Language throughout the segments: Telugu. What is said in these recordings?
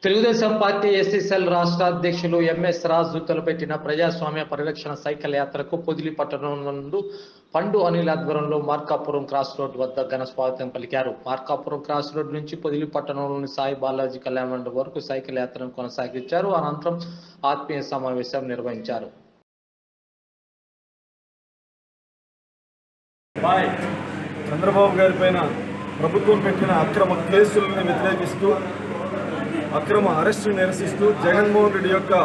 తెలుగుదేశం పార్టీ ఎస్ఎస్ఎల్ రాష్ట్ర అధ్యక్షులు ఎంఎస్ రాజు తలపెట్టిన ప్రజాస్వామ్య పరిరక్షణ సైకిల్ యాత్రకు పొదిలి పట్టణం నందు పండు అనిల్ ఆధ్వర్యంలో మార్కాపురం క్రాస్ రోడ్ వద్ద ఘన స్వాగతం పలికారు మార్కాపురం క్రాస్ రోడ్ నుంచి పొదిలి పట్టణంలోని సాయి బాలాజీ కళ్యాణ మండపం వరకు సైకిల్ యాత్రను కొనసాగించారు అనంతరం ఆత్మీయ సమావేశం నిర్వహించారు బాయ్ చంద్రబాబు గారి పైన ప్రభుత్వం పెట్టిన అక్రమ కేసులను వ్యతిరేకిస్తూ అక్రమ అరెస్టు నిరసిస్తూ జగన్మోహన్ రెడ్డి యొక్క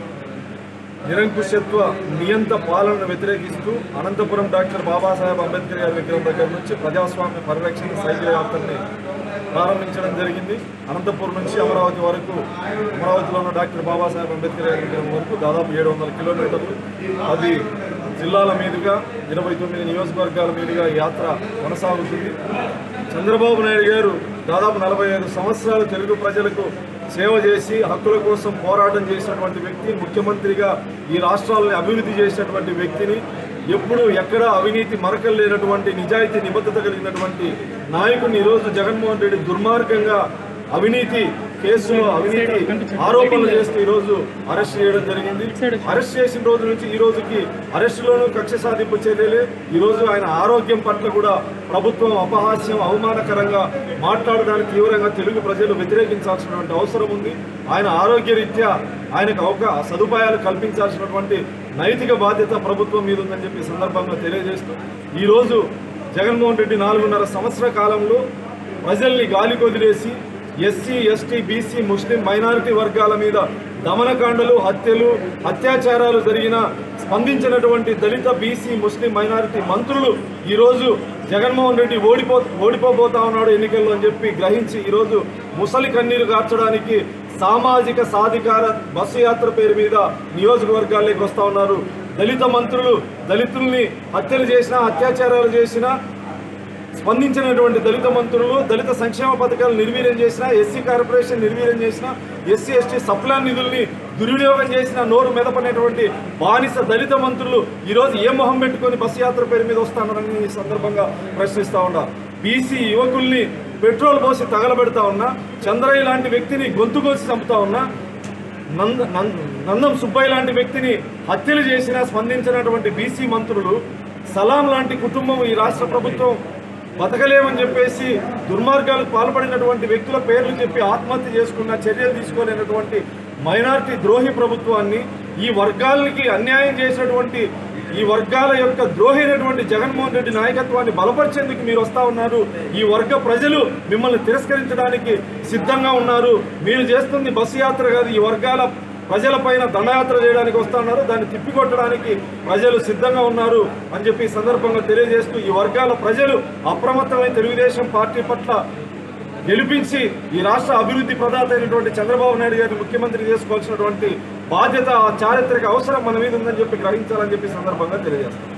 నిరంకుశత్వ నియంత పాలనను వ్యతిరేకిస్తూ అనంతపురం డాక్టర్ బాబాసాహెబ్ అంబేద్కర్ గారి విగ్రహం దగ్గర నుంచి ప్రజాస్వామ్య పరిరక్షణ సైకిల్ యాత్రని ప్రారంభించడం జరిగింది అనంతపురం నుంచి అమరావతి వరకు అమరావతిలో ఉన్న డాక్టర్ బాబాసాహెబ్ అంబేద్కర్ గారి విగ్రహం వరకు దాదాపు ఏడు వందల కిలోమీటర్లు అది జిల్లాల మీదుగా ఇరవై తొమ్మిది నియోజకవర్గాల మీదుగా ఈ యాత్ర కొనసాగుతుంది చంద్రబాబు నాయుడు గారు దాదాపు నలభై ఐదు సంవత్సరాలు తెలుగు ప్రజలకు సేవ చేసి హక్కుల కోసం పోరాటం చేసినటువంటి వ్యక్తి ముఖ్యమంత్రిగా ఈ రాష్ట్రాలని అభివృద్ధి చేసినటువంటి వ్యక్తిని ఎప్పుడు ఎక్కడ అవినీతి మరకలు లేనటువంటి నిజాయితీ నిబద్ధత కలిగినటువంటి నాయకుడిని ఈరోజు జగన్మోహన్ రెడ్డి దుర్మార్గంగా అవినీతి కేసులో అవినీతి ఆరోపణలు చేస్తూ ఈరోజు అరెస్ట్ చేయడం జరిగింది అరెస్ట్ చేసిన రోజు నుంచి ఈ రోజుకి అరెస్టులోనూ కక్ష సాధింపు చర్యలే ఈ రోజు ఆయన ఆరోగ్యం పట్ల కూడా ప్రభుత్వం అపహాస్యం అవమానకరంగా మాట్లాడడానికి తీవ్రంగా తెలుగు ప్రజలు వ్యతిరేకించాల్సినటువంటి అవసరం ఉంది ఆయన ఆరోగ్య రీత్యా ఆయనకు అవకా సదుపాయాలు కల్పించాల్సినటువంటి నైతిక బాధ్యత ప్రభుత్వం మీద ఉందని చెప్పి ఈ సందర్భంగా తెలియజేస్తూ ఈరోజు జగన్మోహన్ రెడ్డి నాలుగున్నర సంవత్సర కాలంలో ప్రజల్ని గాలి కొదిలేసి SC ST BC Muslim minority వర్గాల మీద దమనకాండలు హత్యలు అత్యాచారాలు జరిగిన స్పందించినటువంటి దళిత బీసీ ముస్లిం మైనారిటీ మంత్రులు ఈరోజు జగన్మోహన్ రెడ్డి ఓడిపో ఓడిపోబోతా ఉన్నాడు ఎన్నికల్లో అని చెప్పి గ్రహించి ఈరోజు ముసలి కన్నీరు కార్చడానికి సామాజిక సాధికార బస్సు యాత్ర పేరు మీద నియోజకవర్గాల్లోకి వస్తా ఉన్నారు దళిత మంత్రులు దళితుల్ని హత్యలు చేసినా అత్యాచారాలు చేసినా స్పందించినటువంటి దళిత మంత్రులు దళిత సంక్షేమ పథకాలు నిర్వీర్యం చేసిన ఎస్సీ కార్పొరేషన్ నిర్వీర్యం చేసిన ఎస్సీ ఎస్టీ సప్లాన్ నిధుల్ని దుర్వినియోగం చేసిన నోరు మెదపనేటువంటి బానిస దళిత మంత్రులు ఈరోజు ఏ మొహం పెట్టుకొని బస్సు యాత్ర పేరు మీద వస్తానని ఈ సందర్భంగా ప్రశ్నిస్తా ఉన్నా బీసీ యువకుల్ని పెట్రోల్ పోసి తగలబెడతా ఉన్నా చంద్రయ్య లాంటి వ్యక్తిని గొంతు కోసి చంపుతా ఉన్నా నంద నంద- నందం సుబ్బయ్య లాంటి వ్యక్తిని హత్యలు చేసిన స్పందించినటువంటి బీసీ మంత్రులు సలాం లాంటి కుటుంబం ఈ రాష్ట్ర ప్రభుత్వం బతకలేమని చెప్పేసి దుర్మార్గాలకు పాల్పడినటువంటి వ్యక్తుల పేర్లు చెప్పి ఆత్మహత్య చేసుకున్న చర్యలు తీసుకోలేనటువంటి మైనారిటీ ద్రోహి ప్రభుత్వాన్ని ఈ వర్గాలకి అన్యాయం చేసినటువంటి ఈ వర్గాల యొక్క ద్రోహి అయినటువంటి జగన్మోహన్ రెడ్డి నాయకత్వాన్ని బలపరిచేందుకు మీరు వస్తా ఉన్నారు ఈ వర్గ ప్రజలు మిమ్మల్ని తిరస్కరించడానికి సిద్ధంగా ఉన్నారు మీరు చేస్తుంది బస్సు యాత్ర కాదు ఈ వర్గాల ప్రజలపైన దండయాత్ర చేయడానికి వస్తా ఉన్నారు దాన్ని తిప్పికొట్టడానికి ప్రజలు సిద్ధంగా ఉన్నారు అని చెప్పి ఈ సందర్భంగా తెలియజేస్తూ ఈ వర్గాల ప్రజలు అప్రమత్తమై తెలుగుదేశం పార్టీ పట్ల గెలిపించి ఈ రాష్ట్ర అభివృద్ధి ప్రదాత అయినటువంటి చంద్రబాబు నాయుడు గారిని ముఖ్యమంత్రి చేసుకోవాల్సినటువంటి బాధ్యత ఆ చారిత్రక అవసరం మన మీద ఉందని చెప్పి గ్రహించాలని చెప్పి ఈ సందర్భంగా తెలియజేస్తాం